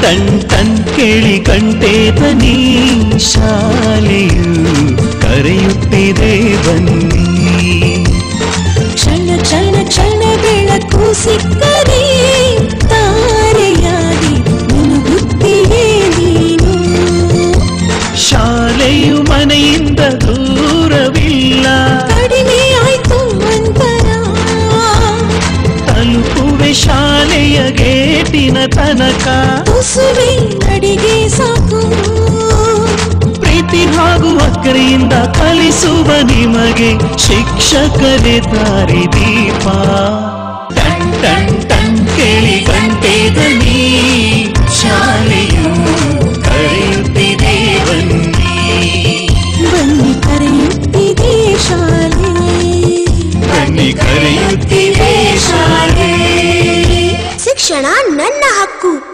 ton ton ಕೇಳಿ ಗಂಟೆ ಧ್ವನಿ ಶಾಲೆಯು ಕರೆಯುತ್ತಿದೆ ಬನ್ನಿ ಕ್ಷಣ ಕ್ಷಣ ಕ್ಷಣ ಬೆಳಕು ಸಿಕ್ಕರೆ ತಾರೆಯಾಗಿ ಮುನುಗುತ್ತೀಯೇ ನೀನು ಶಾಲೆಯು ಮನೆಯಿಂದ ದೂರವಿಲ್ಲ ಕಡಿಮೆ ಆಯ್ತು ಅಂತರ ತಲುಪುವೆ ಶಾಲೆಯ ಗೇಟಿನ ತನಕ ತುಸುವೆ ನಡಿಗೆ ಸಾಕು ಪ್ರೀತಿ ಹಾಗೂ ಅಕ್ಕರೆಯಿಂದ ಕಲಿಸುವ ನಿಮಗೆ ಶಿಕ್ಷಕರೇ ದಾರಿ ದೀಪ ಟನ್ ಟನ್ ಟನ್ ಕೇಳಿ ಗಂಟೆ ಧ್ವನಿ ಶಾಲೆಯು ಕರೆಯುತ್ತಿದೆ ಬನ್ನಿ ಬನ್ನಿ ಕರೆಯುತ್ತಿದೆ ಶಾಲೆ ಬನ್ನಿ ಕರೆಯುತ್ತಿದೆ ಶಾಲೆ ಶಿಕ್ಷಣ ನನ್ನ ಹಕ್ಕು